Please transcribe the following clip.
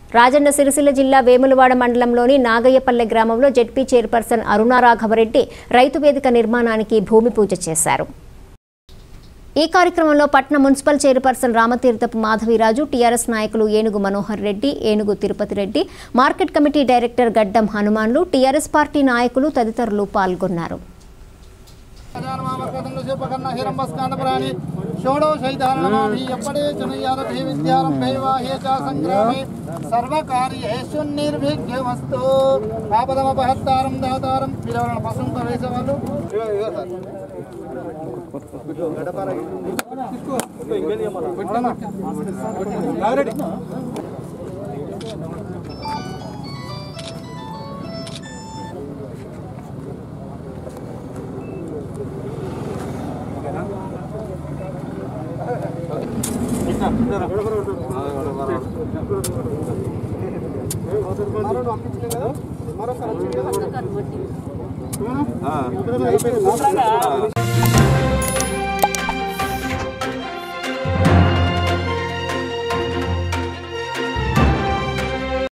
రాజన్న సిరిసిల్ల జిల్లా వేములవాడ మండలంలోని నాగయ్యపల్లె గ్రామంలో జెడ్పీ చైర్పర్సన్ అరుణా రాఘవరెడ్డి రైతు వేదిక నిర్మాణానికి భూమి పూజ చేశారు ఈ కార్యక్రమంలో పట్న municipal chairperson Ramatheerthapu Madhaviraju TRS నాయకులు Enugu Manohar Reddy Enugu Tirupati Reddy market committee director Gaddam Hanumanlu TRS party నాయకులు తదితరులు పాల్గొన్నారు హిరంబస్కాండపురాణి షోడో శైతారణమాభి ఎప్పటి జనయాదభి విద్యారంభే వాహ్యే చ సంగ్రామే సర్వకార్యేషు నిర్విఘ్నమస్తు ఆపదమపహత్తారం దాతారం పిలవలను పసంత వేసేవాళ్ళు మరోసారి